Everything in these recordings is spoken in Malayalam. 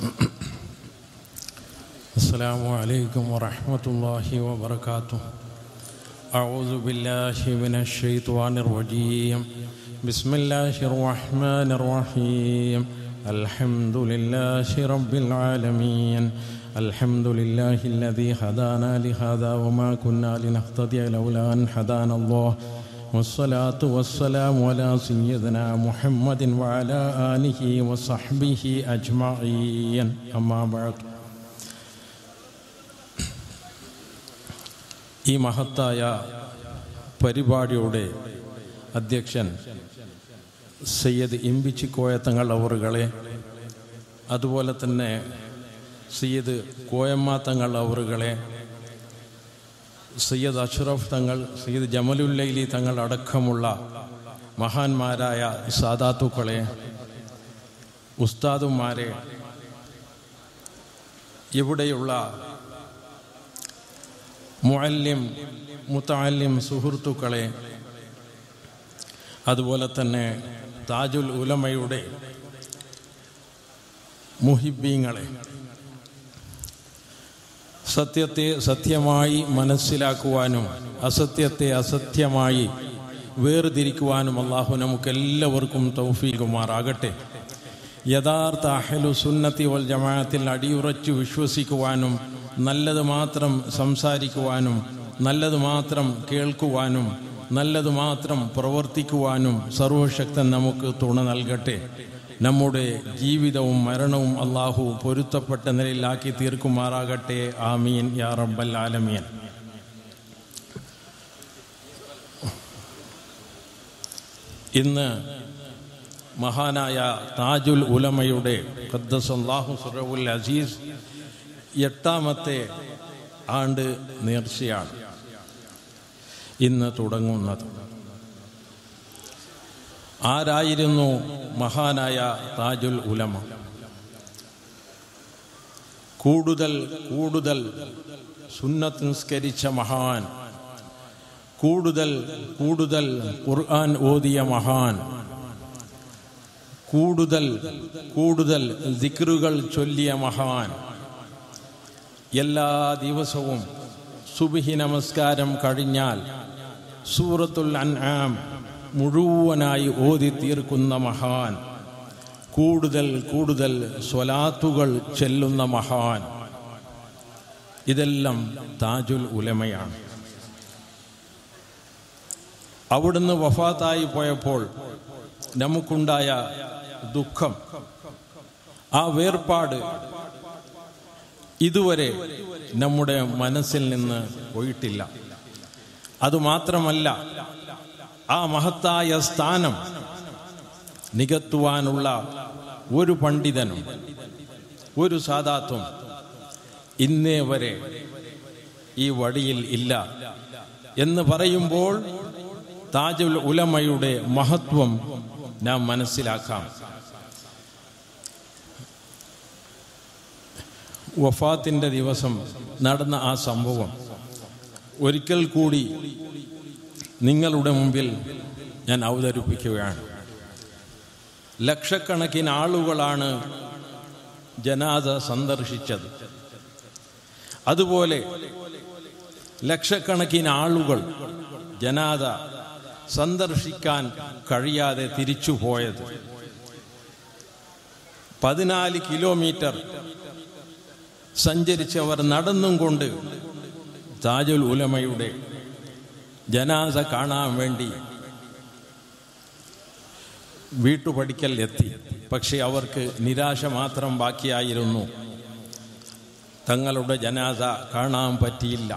السلام عليكم ورحمة الله وبركاته أعوذ بالله من الشيطان الرجيم بسم الله الرحمن الرحيم الحمد لله رب العالمين الحمد لله الذي هدانا لهذا وما كنا لنهتدي لولا أن هدانا الله والصلاة والسلام على سيدنا محمد وعلى آله وصحبه أجمعين أما بعد ഈ മഹത്തായ പരിപാടിയുടെ അധ്യക്ഷൻ സയ്യദ് ഇമ്പിച്ചിക്കോയ തങ്ങൾ അവറുകളെ അതുപോലെ തന്നെ സയ്യദ് കോയമ്മ തങ്ങൾ അവറുകളെ സയ്യദ് അഷ്റഫ് തങ്ങൾ സയ്യദ് ജമലുല്ലൈലി തങ്ങൾ അടക്കമുള്ള മഹാന്മാരായ സാദാത്തുക്കളെ ഉസ്താദുമാരെ ഇവിടെയുള്ള മുഅല്ലിം മുത്തല്ലിം സുഹൃത്തുക്കളെ അതുപോലെ തന്നെ താജുൽ ഉലമയുടെ മുഹിബീങ്ങളെ സത്യത്തെ സത്യമായി മനസ്സിലാക്കുവാനും അസത്യത്തെ അസത്യമായി വേർതിരിക്കുവാനും അള്ളാഹു നമുക്കെല്ലാവർക്കും തൗഫീകുമാറാകട്ടെ യഥാർത്ഥ അഹലു സുന്നത്തി വൽ ജമാഅത്തിൽ അടിയുറച്ചു വിശ്വസിക്കുവാനും നല്ലത് മാത്രം സംസാരിക്കുവാനും നല്ലത് മാത്രം കേൾക്കുവാനും നല്ലത് മാത്രം പ്രവർത്തിക്കുവാനും സർവശക്തൻ നമുക്ക് തുണ നൽകട്ടെ നമ്മുടെ ജീവിതവും മരണവും അള്ളാഹു പൊരുത്തപ്പെട്ട നിലയിലാക്കി തീർക്കുമാറാകട്ടെ ആമീൻ യാ റബ്ബൽ ആലമീൻ ഇന്ന് മഹാനായ താജുൽ ഉലമയുടെ ഖദ്ദസല്ലാഹു സുറവുൽ അസീസ് എട്ടാമത്തെ ആണ്ട് നേർച്ചയാണ് ഇന്ന് തുടങ്ങുന്നത് ആരായിരുന്നു മഹാനായ താജുൽ ഉലമ കൂടുതൽ കൂടുതൽ സുന്നത്ത് നിസ്കരിച്ച മഹാൻ കൂടുതൽ കൂടുതൽ ഖുർആൻ ഓതിയ മഹാൻ കൂടുതൽ കൂടുതൽ ദിക്റുകൾ ചൊല്ലിയ മഹാൻ എല്ലാ ദിവസവും സുബിഹി നമസ്കാരം കഴിഞ്ഞാൽ സൂറത്തുൽ അൻആം മുഴുവനായി ഓതി തീർക്കുന്ന മഹാൻ കൂടുതൽ കൂടുതൽ സ്വലാത്തുകൾ ചെല്ലുന്ന മഹാൻ ഇതെല്ലാം താജുൽ ഉലമയാണ് അവിടുന്ന് വഫാത്തായി പോയപ്പോൾ നമുക്കുണ്ടായ ദുഃഖം ആ വേർപാട് ഇതുവരെ നമ്മുടെ മനസ്സിൽ നിന്ന് പോയിട്ടില്ല അതുമാത്രമല്ല ആ മഹത്തായ സ്ഥാനം നികത്തുവാനുള്ള ഒരു പണ്ഡിതനും ഒരു സാദാത്തും ഇന്നേ വരെ ഈ വടിയിൽ ഇല്ല എന്ന് പറയുമ്പോൾ താജുൽ ഉലമയുടെ മഹത്വം നാം മനസ്സിലാക്കാം വഫാത്തിൻ്റെ ദിവസം നടന്ന ആ സംഭവം ഒരിക്കൽ കൂടി നിങ്ങളുടെ മുമ്പിൽ ഞാൻ അവതരിപ്പിക്കുകയാണ് ലക്ഷക്കണക്കിന് ആളുകളാണ് ജനാദ സന്ദർശിച്ചത് അതുപോലെ ലക്ഷക്കണക്കിന് ആളുകൾ ജനാദ സന്ദർശിക്കാൻ കഴിയാതെ തിരിച്ചു പോയത് പതിനാല് കിലോമീറ്റർ സഞ്ചരിച്ചവർ നടന്നും കൊണ്ട് താജുൽ ഉലമയുടെ ജനാസ കാണാൻ വേണ്ടി വീട്ടുപടിക്കൽ എത്തി പക്ഷെ അവർക്ക് നിരാശ മാത്രം ബാക്കിയായിരുന്നു തങ്ങളുടെ ജനാസ കാണാൻ പറ്റിയില്ല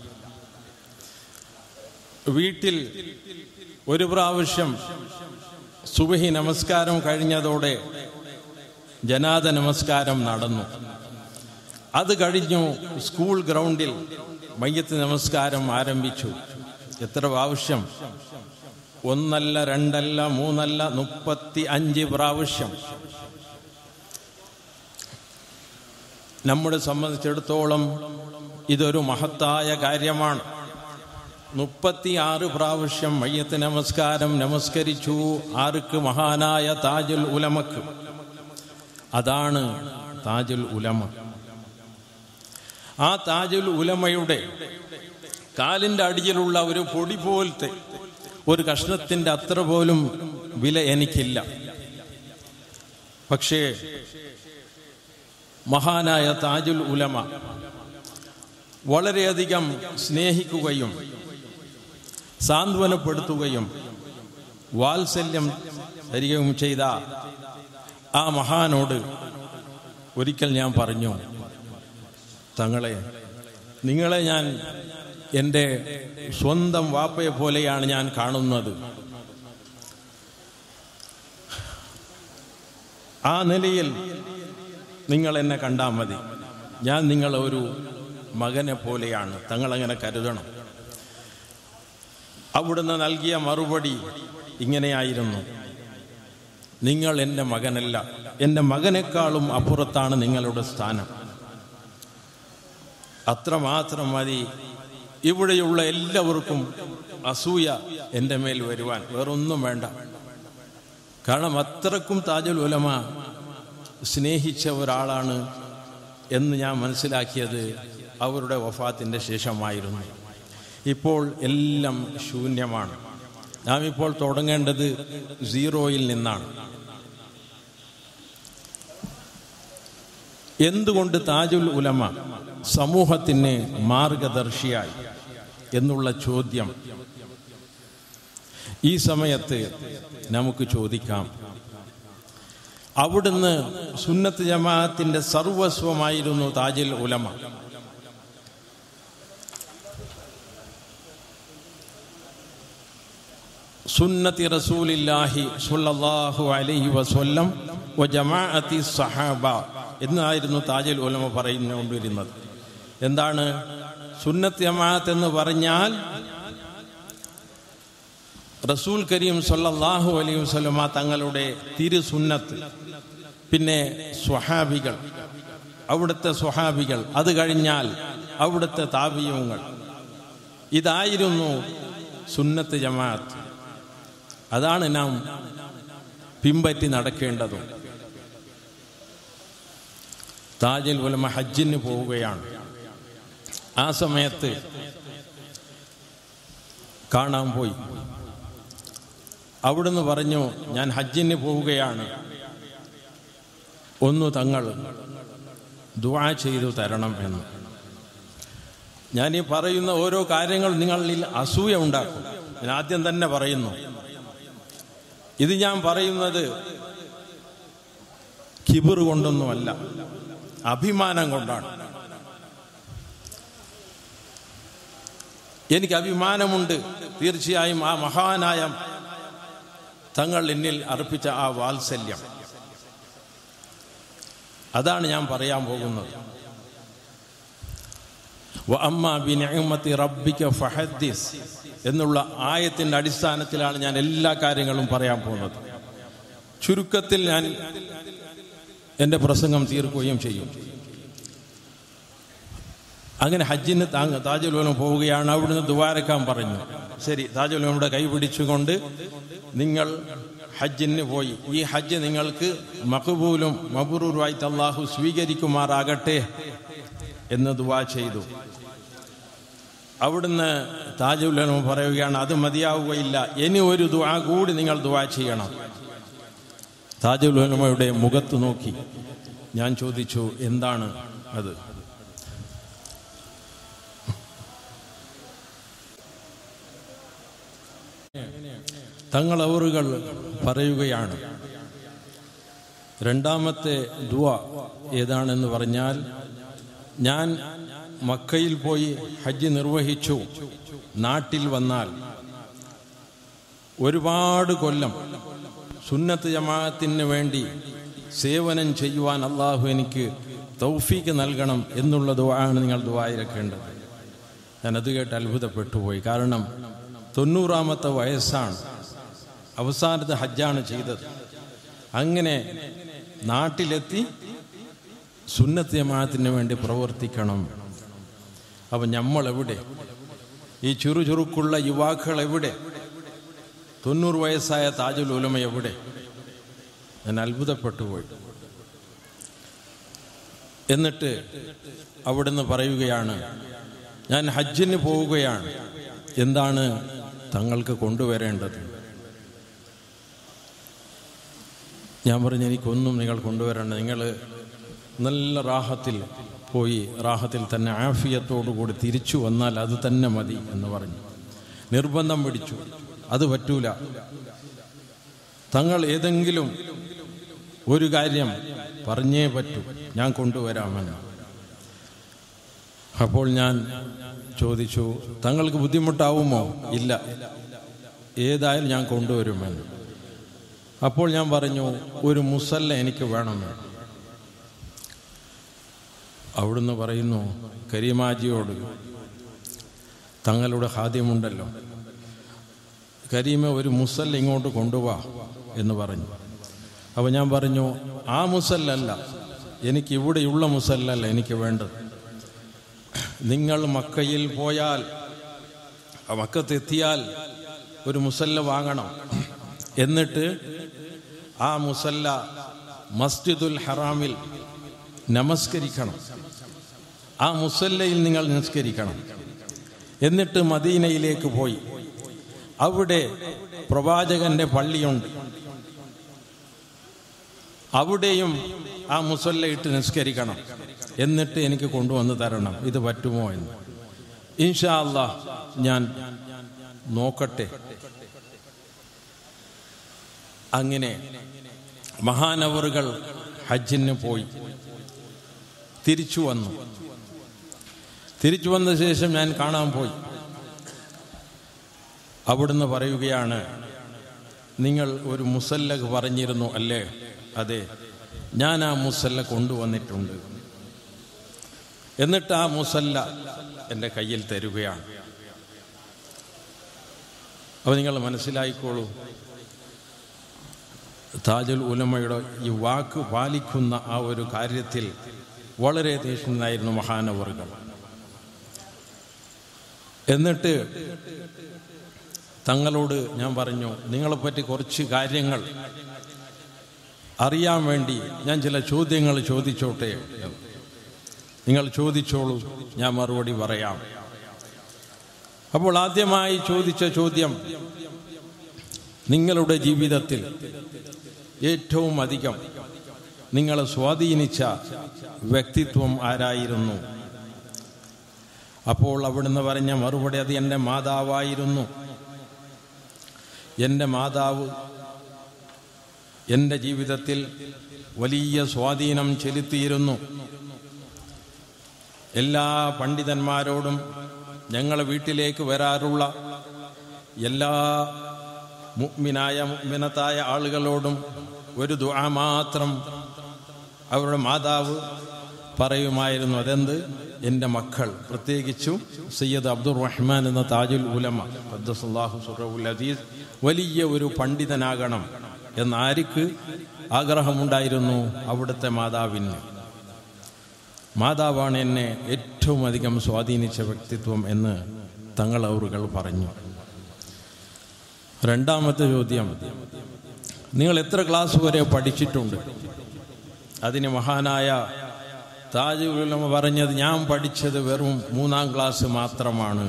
വീട്ടിൽ ഒരു പ്രാവശ്യം സുബഹി നമസ്കാരം കഴിഞ്ഞതോടെ ജനാദ നമസ്കാരം നടന്നു അത് കഴിഞ്ഞു സ്കൂൾ ഗ്രൗണ്ടിൽ മയ്യത്ത് നമസ്കാരം ആരംഭിച്ചു എത്ര പ്രാവശ്യം ഒന്നല്ല രണ്ടല്ല മൂന്നല്ല മുപ്പത്തി അഞ്ച് പ്രാവശ്യം നമ്മളെ സംബന്ധിച്ചിടത്തോളം ഇതൊരു മഹത്തായ കാര്യമാണ് മുപ്പത്തിയാറ് പ്രാവശ്യം മയ്യത്ത് നമസ്കാരം നമസ്കരിച്ചു ആർക്ക് മഹാനായ താജുൽ ഉലമക്ക് അതാണ് താജുൽ ഉലമ ആ താജുൽ ഉലമയുടെ കാലിൻ്റെ അടിയിലുള്ള ഒരു പൊടി പോലത്തെ ഒരു കഷ്ണത്തിൻ്റെ അത്ര പോലും വില എനിക്കില്ല പക്ഷേ മഹാനായ താജുൽ ഉലമ വളരെയധികം സ്നേഹിക്കുകയും സാന്ത്വനപ്പെടുത്തുകയും വാത്സല്യം തരികയും ചെയ്ത ആ മഹാനോട് ഒരിക്കൽ ഞാൻ പറഞ്ഞു തങ്ങളെ നിങ്ങളെ ഞാൻ എൻ്റെ സ്വന്തം വാപ്പയെ പോലെയാണ് ഞാൻ കാണുന്നത് ആ നിലയിൽ നിങ്ങൾ എന്നെ കണ്ടാൽ മതി ഞാൻ നിങ്ങളെ ഒരു മകനെ പോലെയാണ് തങ്ങളങ്ങനെ കരുതണം അവിടുന്ന് നൽകിയ മറുപടി ഇങ്ങനെയായിരുന്നു നിങ്ങൾ എൻ്റെ മകനല്ല എൻ്റെ മകനേക്കാളും അപ്പുറത്താണ് നിങ്ങളുടെ സ്ഥാനം അത്രമാത്രം മതി ഇവിടെയുള്ള എല്ലാവർക്കും അസൂയ എൻ്റെ മേൽ വരുവാൻ വേറൊന്നും വേണ്ട കാരണം അത്രക്കും താജുൽ ഉലമ സ്നേഹിച്ച ഒരാളാണ് എന്ന് ഞാൻ മനസ്സിലാക്കിയത് അവരുടെ വഫാത്തിൻ്റെ ശേഷമായിരുന്നു ഇപ്പോൾ എല്ലാം ശൂന്യമാണ് നാം ഇപ്പോൾ തുടങ്ങേണ്ടത് സീറോയിൽ നിന്നാണ് എന്തുകൊണ്ട് താജുൽ ഉലമ സമൂഹത്തിന് മാർഗദർശിയായി എന്നുള്ള ചോദ്യം ഈ സമയത്ത് നമുക്ക് ചോദിക്കാം അവിടുന്ന് സുന്നത്ത് ജമാഅത്തിന്റെ സർവസ്വമായിരുന്നു താജുൽ ഉലമ സുന്നത്തി റസൂലില്ലാഹി സുല്ലല്ലാഹു അലൈഹി വസല്ലം വ ജമാഅത്തി സഹാബ എന്നായിരുന്നു താജുൽ ഉലമ പറഞ്ഞുകൊണ്ടിരുന്നത് എന്താണ് സുന്നത്ത് ജമാഅത്ത് എന്ന് പറഞ്ഞാൽ റസൂൽ കരീം സല്ലല്ലാഹു അലൈഹി വസല്ലമ തങ്ങളുടെ തിരുസുന്നത്ത് പിന്നെ സ്വഹാബികൾ അവിടുത്തെ സ്വഹാബികൾ അത് കഴിഞ്ഞാൽ അവിടുത്തെ താപീയങ്ങൾ ഇതായിരുന്നു സുന്നത്ത് ജമാഅത്ത് അതാണ് നാം പിമ്പറ്റി നടക്കേണ്ടതും താജൽ ഉലമ ഹജ്ജിന് പോവുകയാണ് ആ സമയത്ത് കാണാൻ പോയി അവിടുന്ന് പറഞ്ഞു ഞാൻ ഹജ്ജിന് പോവുകയാണ് ഒന്നു തങ്ങൾ ദുആ ചെയ്തു തരണം എന്ന് ഞാൻ ഈ പറയുന്ന ഓരോ കാര്യങ്ങൾ നിങ്ങളിൽ അസൂയ ഉണ്ടാക്കും ഞാൻ ആദ്യം തന്നെ പറയുന്നു ഇത് ഞാൻ പറയുന്നത് കിബിർ കൊണ്ടൊന്നുമല്ല അഭിമാനം കൊണ്ടാണ് എനിക്ക് അഭിമാനമുണ്ട് തീർച്ചയായും ആ മഹാനായ തങ്ങൾ എന്നിൽ അർപ്പിച്ച ആ വാത്സല്യം അതാണ് ഞാൻ പറയാൻ പോകുന്നത് വഅമ്മാ ബിനിഅമത്തി റബ്ബിക ഫഹദ്ദിസ് എന്നുള്ള ആയത്തിന്റെ അടിസ്ഥാനത്തിലാണ് ഞാൻ എല്ലാ കാര്യങ്ങളും പറയാൻ പോകുന്നത് ചുരുക്കത്തിൽ ഞാൻ എൻ്റെ പ്രസംഗം തീർക്കുകയും ചെയ്യും അങ്ങനെ ഹജ്ജിന് താങ്ങ് താജുലോനം പോവുകയാണ് അവിടുന്ന് ദ്വാരക്കാൻ പറഞ്ഞു ശരി താജുലോനയുടെ കൈ പിടിച്ചുകൊണ്ട് നിങ്ങൾ ഹജ്ജിന് പോയി ഈ ഹജ്ജ് നിങ്ങൾക്ക് മഖബൂലും മബറൂറുമായിട്ട് അള്ളാഹു സ്വീകരിക്കുമാറാകട്ടെ എന്ന് ദുവാ ചെയ്തു അവിടുന്ന് താജുല്ലനും പറയുകയാണ് അത് മതിയാവുകയില്ല ഇനി ഒരു ദുആ കൂടി നിങ്ങൾ ദുആ ചെയ്യണം താജുലുലമയുടെ മുഖത്ത് നോക്കി ഞാൻ ചോദിച്ചു എന്താണ് അത് തങ്ങൾ അവറുകൾ പറയുകയാണ് രണ്ടാമത്തെ ദുവ ഏതാണെന്ന് പറഞ്ഞാൽ ഞാൻ മക്കയിൽ പോയി ഹജ്ജ് നിർവഹിച്ചു നാട്ടിൽ വന്നാൽ ഒരുപാട് കൊല്ലം സുന്നത്ത് ജമാഅത്തിന് വേണ്ടി സേവനം ചെയ്യുവാൻ അള്ളാഹു എനിക്ക് തൗഫീക്ക് നൽകണം എന്നുള്ള ദുആണ് നിങ്ങൾ ദുആയിരക്കേണ്ടത് ഞാനത് കേട്ട് അത്ഭുതപ്പെട്ടു പോയി കാരണം തൊണ്ണൂറാമത്തെ വയസ്സാണ് അവസാനത്തെ ഹജ്ജാണ് ചെയ്തത് അങ്ങനെ നാട്ടിലെത്തി സുന്നത്ത് ജമാഅത്തിന് വേണ്ടി പ്രവർത്തിക്കണം അപ്പം നമ്മൾ എവിടെ ഈ ചുറു ചുറുക്കുള്ള യുവാക്കൾ എവിടെ തൊണ്ണൂറ് വയസ്സായ താജുൽ ഉലമ എവിടെ ഞാൻ അത്ഭുതപ്പെട്ടു പോയി എന്നിട്ട് അവിടുന്ന് പറയുകയാണ് ഞാൻ ഹജ്ജിന് പോവുകയാണ് എന്താണ് തങ്ങൾക്ക് കൊണ്ടുവരേണ്ടത് ഞാൻ പറഞ്ഞു എനിക്കൊന്നും നിങ്ങൾ കൊണ്ടുവരണ്ട നിങ്ങൾ നല്ല റാഹത്തിൽ പോയി റാഹത്തിൽ തന്നെ ആഫിയത്തോടുകൂടി തിരിച്ചു വന്നാൽ അത് തന്നെ മതി എന്ന് പറഞ്ഞു നിർബന്ധം പിടിച്ചു അത് പറ്റൂല തങ്ങൾ ഏതെങ്കിലും ഒരു കാര്യം പറഞ്ഞേ പറ്റൂ ഞാൻ കൊണ്ടുവരാമെന്ന് അപ്പോൾ ഞാൻ ചോദിച്ചു തങ്ങൾക്ക് ബുദ്ധിമുട്ടാവുമോ ഇല്ല ഏതായാലും ഞാൻ കൊണ്ടുവരുമെന്ന് അപ്പോൾ ഞാൻ പറഞ്ഞു ഒരു മുസല്ല എനിക്ക് വേണമെന്ന് അവിടുന്ന് പറയുന്നു കരീമാജിയോട് തങ്ങളുടെ ഹാദ്യമുണ്ടല്ലോ കരീമ ഒരു മുസല്ല ഇങ്ങോട്ട് കൊണ്ടുപോവാ എന്ന് പറഞ്ഞു അപ്പോൾ ഞാൻ പറഞ്ഞു ആ മുസല്ലല്ല എനിക്ക് ഇവിടെയുള്ള മുസല്ലല്ല എനിക്ക് വേണ്ടത് നിങ്ങൾ മക്കയിൽ പോയാൽ ആ മക്കത്തെത്തിയാൽ ഒരു മുസല്ല വാങ്ങണം എന്നിട്ട് ആ മുസല്ല മസ്ജിദുൽ ഹറാമിൽ നമസ്കരിക്കണം ആ മുസല്ലയിൽ നിങ്ങൾ നമസ്കരിക്കണം എന്നിട്ട് മദീനയിലേക്ക് പോയി അവിടെ പ്രവാചകന്റെ പള്ളിയുണ്ട് അവിടെയും ആ മുസല്ല ഇട്ട് നിസ്കരിക്കണം എന്നിട്ട് എനിക്ക് കൊണ്ടുവന്ന് തരണം ഇത് പറ്റുമോ എന്ന് ഇൻഷാ അല്ലാ ഞാൻ നോക്കട്ടെ അങ്ങനെ മഹാനവറുകൾ ഹജ്ജിന് പോയി തിരിച്ചു വന്നു തിരിച്ചു വന്ന ശേഷം ഞാൻ കാണാൻ പോയി അവിടുന്ന് പറയുകയാണ് നിങ്ങൾ ഒരു മുസല്ലക്ക് പറഞ്ഞിരുന്നു അല്ലേ അതെ ഞാൻ ആ മുസല്ല കൊണ്ടുവന്നിട്ടുണ്ട് എന്നിട്ട് ആ മുസല്ല എൻ്റെ കയ്യിൽ തരുകയാണ് അപ്പോൾ നിങ്ങൾ മനസ്സിലായിക്കോളൂ താജുൽ ഉലമയുടെ ഈ വാക്ക് പാലിക്കുന്ന ആ ഒരു കാര്യത്തിൽ വളരെ തീക്ഷ്ണനായിരുന്നു മഹാനവറുകൾ എന്നിട്ട് തങ്ങളോട് ഞാൻ പറഞ്ഞു നിങ്ങളെപ്പറ്റി കുറച്ച് കാര്യങ്ങൾ അറിയാൻ വേണ്ടി ഞാൻ ചില ചോദ്യങ്ങൾ ചോദിച്ചോട്ടെ നിങ്ങൾ ചോദിച്ചോളൂ ഞാൻ മറുപടി പറയാം അപ്പോൾ ആദ്യമായി ചോദിച്ച ചോദ്യം നിങ്ങളുടെ ജീവിതത്തിൽ ഏറ്റവും അധികം നിങ്ങളെ സ്വാധീനിച്ച വ്യക്തിത്വം ആരായിരുന്നു അപ്പോൾ അവിടുന്ന് പറഞ്ഞ മറുപടി അത് എൻ്റെ മാതാവായിരുന്നു എൻ്റെ മാതാവ് എൻ്റെ ജീവിതത്തിൽ വലിയ സ്വാധീനം ചെലുത്തിയിരുന്നു എല്ലാ പണ്ഡിതന്മാരോടും ഞങ്ങളെ വീട്ടിലേക്ക് വരാറുള്ള എല്ലാ മുഗ്മിനായ മുഗ്മിനത്തായ ആളുകളോടും ഒരു ദുആ മാത്രം അവരുടെ മാതാവ് പറയുമായിരുന്നു അതെന്ത് എൻ്റെ മക്കൾ പ്രത്യേകിച്ചും സയ്യദ് അബ്ദുർ റഹ്മാൻ എന്ന താജുൽ ഉലമ അബ്ദുസല്ലാഹു സുറവുൽ അദീസ് വലിയ ഒരു പണ്ഡിതനാകണം എന്നാർക്ക് ആഗ്രഹമുണ്ടായിരുന്നു അവിടുത്തെ മാതാവിന് മാതാവാണ് എന്നെ ഏറ്റവും അധികം സ്വാധീനിച്ച വ്യക്തിത്വം എന്ന് തങ്ങൾ അവറുകൾ പറഞ്ഞു രണ്ടാമത്തെ ചോദ്യം നിങ്ങൾ എത്ര ക്ലാസ് വരെ പഠിച്ചിട്ടുണ്ട് അതിന് മഹാനായ താജുലമ പറഞ്ഞത് ഞാൻ പഠിച്ചത് വെറും മൂന്നാം ക്ലാസ് മാത്രമാണ്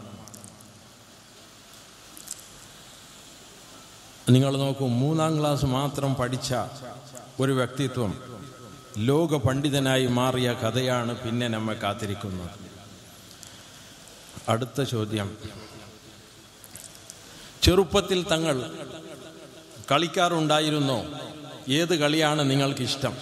നിങ്ങൾ നോക്കൂ മൂന്നാം ക്ലാസ് മാത്രം പഠിച്ച ഒരു വ്യക്തിത്വം ലോക പണ്ഡിതനായി മാറിയ കഥയാണ് പിന്നെ നമ്മെ കാത്തിരിക്കുന്നത് അടുത്ത ചോദ്യം ചെറുപ്പത്തിൽ തങ്ങൾ കളിക്കാറുണ്ടായിരുന്നോ ഏത് കളിയാണ് നിങ്ങൾക്കിഷ്ടം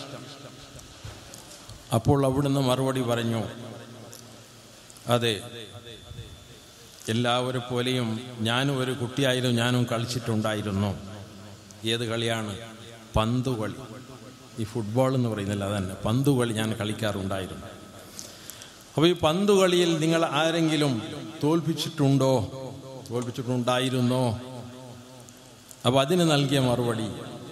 അപ്പോൾ അവിടുന്ന് മറുപടി പറഞ്ഞു അതെ എല്ലാവരെ പോലെയും ഞാനും ഒരു കുട്ടിയായാലും ഞാനും കളിച്ചിട്ടുണ്ടായിരുന്നു ഏത് കളിയാണ് പന്തുകളി ഈ ഫുട്ബോൾ എന്ന് പറയുന്നില്ല അതന്നെ പന്തുകളി ഞാൻ കളിക്കാറുണ്ടായിരുന്നു അപ്പോൾ ഈ പന്തുകളിയിൽ നിങ്ങൾ ആരെങ്കിലും തോൽപ്പിച്ചിട്ടുണ്ടോ തോൽപ്പിച്ചിട്ടുണ്ടായിരുന്നോ അപ്പോൾ അതിന് നൽകിയ മറുപടി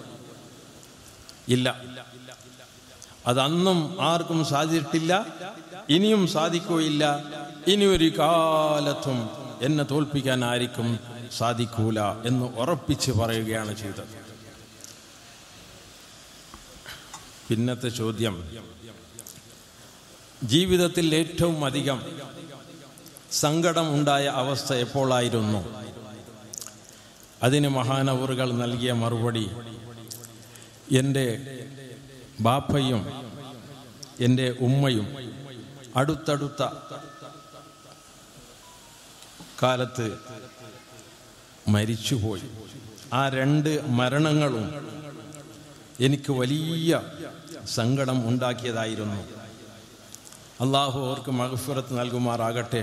ഇല്ല അതന്നും ആർക്കും സാധിച്ചിട്ടില്ല ഇനിയും സാധിക്കുകയില്ല ഇനി ഒരു കാലത്തും എന്നെ തോൽപ്പിക്കാൻ ആർക്കും സാധിക്കൂല എന്ന് ഉറപ്പിച്ച് പറയുകയാണ് ചെയ്തത് പിന്നത്തെ ചോദ്യം ജീവിതത്തിൽ ഏറ്റവും അധികം സങ്കടം ഉണ്ടായ അവസ്ഥ എപ്പോഴായിരുന്നു അതിന് മഹാനവറുകൾ നൽകിയ മറുപടി എൻ്റെ ബാപ്പയും എൻ്റെ ഉമ്മയും അടുത്തടുത്ത കാലത്ത് മരിച്ചുപോയി ആ രണ്ട് മരണങ്ങളും എനിക്ക് വലിയ സങ്കടം ഉണ്ടാക്കിയതായിരുന്നു അള്ളാഹു അവർക്ക് മഹഫുറത്ത് നൽകുമാറാകട്ടെ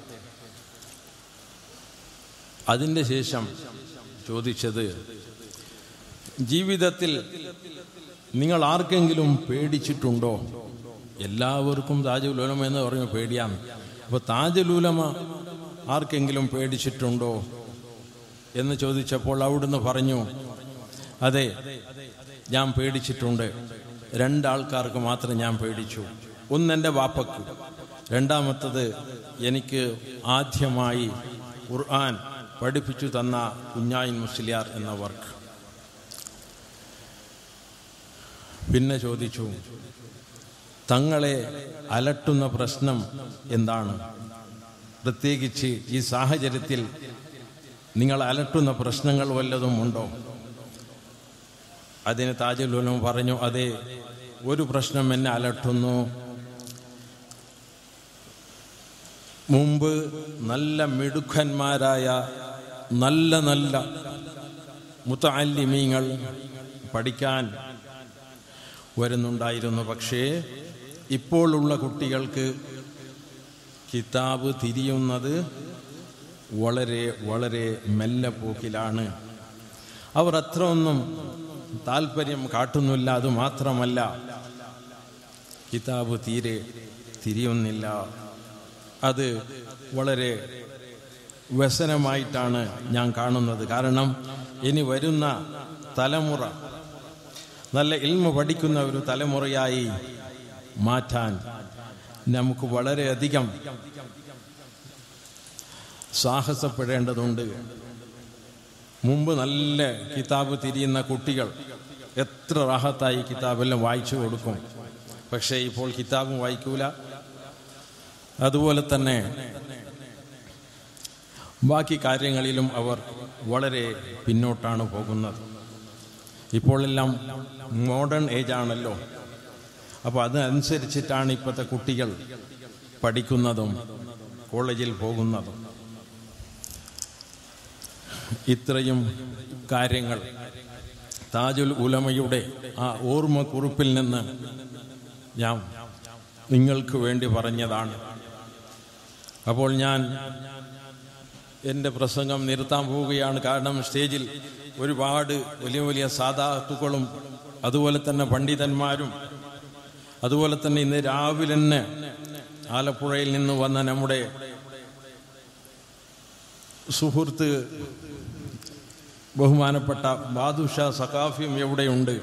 അതിൻ്റെ ശേഷം ചോദിച്ചത് ജീവിതത്തിൽ നിങ്ങൾ ആർക്കെങ്കിലും പേടിച്ചിട്ടുണ്ടോ എല്ലാവർക്കും താജുൽ ഉലമ എന്ന് പറഞ്ഞ പേടിയാണ് അപ്പോൾ താജുൽ ഉലമ ആർക്കെങ്കിലും പേടിച്ചിട്ടുണ്ടോ എന്ന് ചോദിച്ചപ്പോൾ അവിടുന്ന് പറഞ്ഞു അതെ ഞാൻ പേടിച്ചിട്ടുണ്ട് രണ്ടാൾക്കാർക്ക് മാത്രം ഞാൻ പേടിച്ചു ഒന്നെൻ്റെ വാപ്പക്ക് രണ്ടാമത്തത് എനിക്ക് ആദ്യമായി ഖുർആൻ പഠിപ്പിച്ചു തന്ന കുഞ്ഞായിൻ മുസ്ലിയാർ എന്ന വർക്ക് പിന്നെ ചോദിച്ചു തങ്ങളെ അലട്ടുന്ന പ്രശ്നം എന്താണ് പ്രത്യേകിച്ച് ഈ സാഹചര്യത്തിൽ നിങ്ങൾ അലട്ടുന്ന പ്രശ്നങ്ങൾ വല്ലതും ഉണ്ടോ അതിന് താജുലുലം പറഞ്ഞു അതെ ഒരു പ്രശ്നം എന്നെ അലട്ടുന്നു മുമ്പ് നല്ല മിടുക്കന്മാരായ നല്ല നല്ല മുത്തല്ലിമീങ്ങൾ പഠിക്കാൻ വരുന്നുണ്ടായിരുന്നു പക്ഷേ ഇപ്പോഴുള്ള കുട്ടികൾക്ക് കിതാബ് തിരിയുന്നത് വളരെ വളരെ മെല്ലെ പോക്കിലാണ് അവർ അത്ര ഒന്നും താല്പര്യം കാട്ടുന്നില്ല അത് മാത്രമല്ല കിതാബ് തീരെ തിരിയുന്നില്ല അത് വളരെ വ്യസനമായിട്ടാണ് ഞാൻ കാണുന്നത് കാരണം ഇനി വരുന്ന തലമുറ നല്ല ഇൽമ പഠിക്കുന്ന ഒരു തലമുറയായി മാറ്റാൻ നമുക്ക് വളരെയധികം സാഹസപ്പെടേണ്ടതുണ്ട് മുമ്പ് നല്ല കിതാബ് തിരിയുന്ന കുട്ടികൾ എത്ര റാഹത്തായി കിതാബെല്ലാം വായിച്ചു കൊടുക്കും പക്ഷേ ഇപ്പോൾ കിതാബും വായിക്കൂല അതുപോലെ തന്നെ ബാക്കി കാര്യങ്ങളിലും അവർ വളരെ പിന്നോട്ടാണ് പോകുന്നത് ഇപ്പോഴെല്ലാം മോഡേൺ ഏജ് ആണല്ലോ അപ്പോൾ അതനുസരിച്ചിട്ടാണ് ഇപ്പോഴത്തെ കുട്ടികൾ പഠിക്കുന്നതും കോളേജിൽ പോകുന്നതും ഇത്രയും കാര്യങ്ങൾ താജുൽ ഉലമയുടെ ആ ഓർമ്മക്കുറിപ്പിൽ നിന്ന് ഞാൻ നിങ്ങൾക്ക് വേണ്ടി പറഞ്ഞതാണ് അപ്പോൾ ഞാൻ എൻ്റെ പ്രസംഗം നിർത്താൻ പോവുകയാണ് കാരണം സ്റ്റേജിൽ ഒരുപാട് വലിയ വലിയ സാധാത്തുക്കളും അതുപോലെ തന്നെ പണ്ഡിതന്മാരും അതുപോലെ തന്നെ ഇന്ന് രാവിലെ തന്നെ ആലപ്പുഴയിൽ നിന്ന് വന്ന നമ്മുടെ സുഹൃത്ത് ബഹുമാനപ്പെട്ട ബാദുഷ സഖാഫിയും എവിടെയുണ്ട്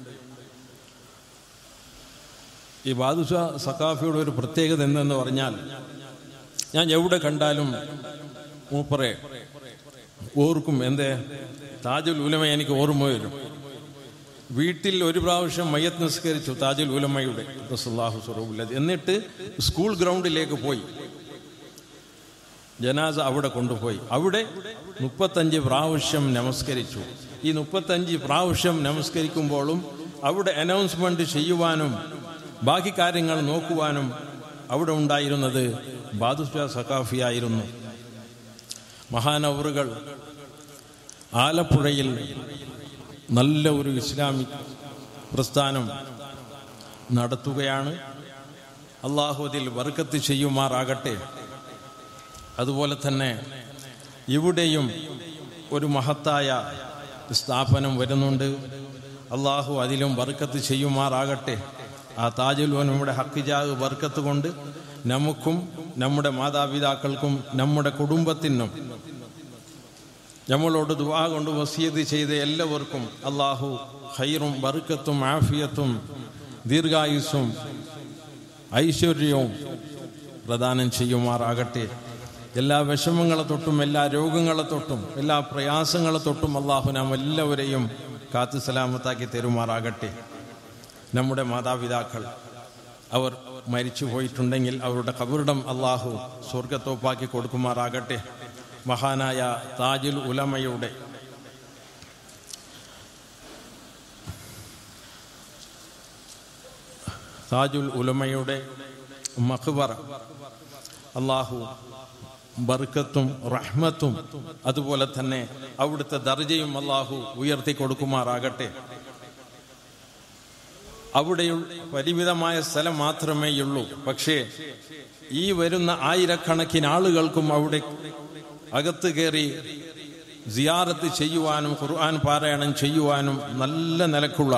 ഈ ബാദുഷ സഖാഫിയുടെ ഒരു പ്രത്യേകത എന്തെന്ന് പറഞ്ഞാൽ ഞാൻ എവിടെ കണ്ടാലും മൂപ്പറെ ഓർക്കും എന്തേ താജുൽ ഉലമ എനിക്ക് ഓർമ്മ വരും വീട്ടിൽ ഒരു പ്രാവശ്യം മയ്യത്ത് നിസ്കരിച്ചു താജുൽ ഉലമയുടെ റസൂലുള്ളാഹി സ്വറൂബുല്ലദ് എന്നിട്ട് സ്കൂൾ ഗ്രൗണ്ടിലേക്ക് പോയി ജനാസ അവിടെ കൊണ്ടുപോയി അവിടെ മുപ്പത്തഞ്ച് പ്രാവശ്യം നമസ്കരിച്ചു ഈ മുപ്പത്തഞ്ച് പ്രാവശ്യം നമസ്കരിക്കുമ്പോഴും അവിടെ അനൗൺസ്മെന്റ് ചെയ്യുവാനും ബാക്കി കാര്യങ്ങൾ നോക്കുവാനും അവിടെ ഉണ്ടായിരുന്നത് ബാദുഷ സഖാഫിയായിരുന്നു മഹാനവറുകൾ ആലപ്പുഴയിൽ നല്ല ഒരു ഇസ്ലാമിക് പ്രസ്ഥാനം നടത്തുകയാണ് അള്ളാഹു അതിൽ വർക്കത്ത് ചെയ്യുമാറാകട്ടെ അതുപോലെ തന്നെ ഇവിടെയും ഒരു മഹത്തായ സ്ഥാപനം വരുന്നുണ്ട് അള്ളാഹു അതിലും വർക്കത്ത് ചെയ്യുമാറാകട്ടെ ആ താജുലോനയുടെ ഹക്കിജാഗ് വർക്കത്ത് കൊണ്ട് നമുക്കും നമ്മുടെ മാതാപിതാക്കൾക്കും നമ്മുടെ കുടുംബത്തിനും നമ്മളോട് ദുവാ കൊണ്ട് വസിയത്ത് ചെയ്ത എല്ലാവർക്കും അള്ളാഹു ഹൈറും ബർക്കത്തും ആഫിയത്തും ദീർഘായുസ്സും ഐശ്വര്യവും പ്രദാനം ചെയ്യുമാറാകട്ടെ എല്ലാ വിഷമങ്ങളെ തൊട്ടും എല്ലാ രോഗങ്ങളെ തൊട്ടും എല്ലാ പ്രയാസങ്ങളെ തൊട്ടും അള്ളാഹു നാം എല്ലാവരെയും കാത്തു സലാമത്താക്കി തരുമാറാകട്ടെ നമ്മുടെ മാതാപിതാക്കൾ അവർ മരിച്ചു പോയിട്ടുണ്ടെങ്കിൽ അവരുടെ കബറിടം അള്ളാഹു സ്വർഗത്തോപ്പാക്കി കൊടുക്കുമാറാകട്ടെ മഹാനായ താജുൽ ഉലമയുടെ താജുൽ ഉലമയുടെ മഖ്ബറ അള്ളാഹു ബർക്കത്തും റഹ്മത്തും അതുപോലെ തന്നെ അവിടുത്തെ ദർജയും അള്ളാഹു ഉയർത്തി കൊടുക്കുമാറാകട്ടെ അവിടെ പരിമിതമായ സ്ഥലം മാത്രമേയുള്ളൂ പക്ഷേ ഈ വരുന്ന ആയിരക്കണക്കിന് ആളുകൾക്കും അവിടെ അകത്ത് കയറി സിയാറത്ത് ചെയ്യുവാനും ഖുർആൻ പാരായണം ചെയ്യുവാനും നല്ല നിലക്കുള്ള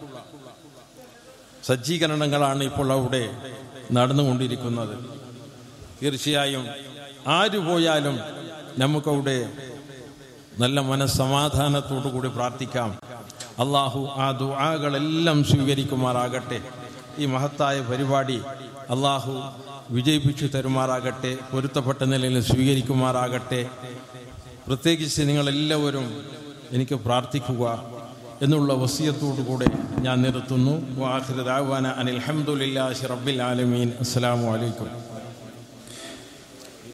സജ്ജീകരണങ്ങളാണ് ഇപ്പോൾ അവിടെ നടന്നുകൊണ്ടിരിക്കുന്നത് തീർച്ചയായും ആര് പോയാലും നമുക്കവിടെ നല്ല മനസ്സമാധാനത്തോടു കൂടി പ്രാർത്ഥിക്കാം അള്ളാഹു ആ ദുആകളെല്ലാം സ്വീകരിക്കുമാറാകട്ടെ ഈ മഹത്തായ പരിപാടി അള്ളാഹു വിജയിപ്പിച്ചു തരുമാറാകട്ടെ പൊരുത്തപ്പെട്ട നിലയിൽ സ്വീകരിക്കുമാറാകട്ടെ പ്രത്യേകിച്ച് നിങ്ങളെല്ലാവരും എനിക്ക് പ്രാർത്ഥിക്കുക എന്നുള്ള വസിയത്തോടു കൂടെ ഞാൻ നിർത്തുന്നു വാഹിർ ദാവാന അനിൽ അഹമ്മദില്ലാഹി റബ്ബിൽ ആലമീൻ അസ്സലാമു അലൈക്കും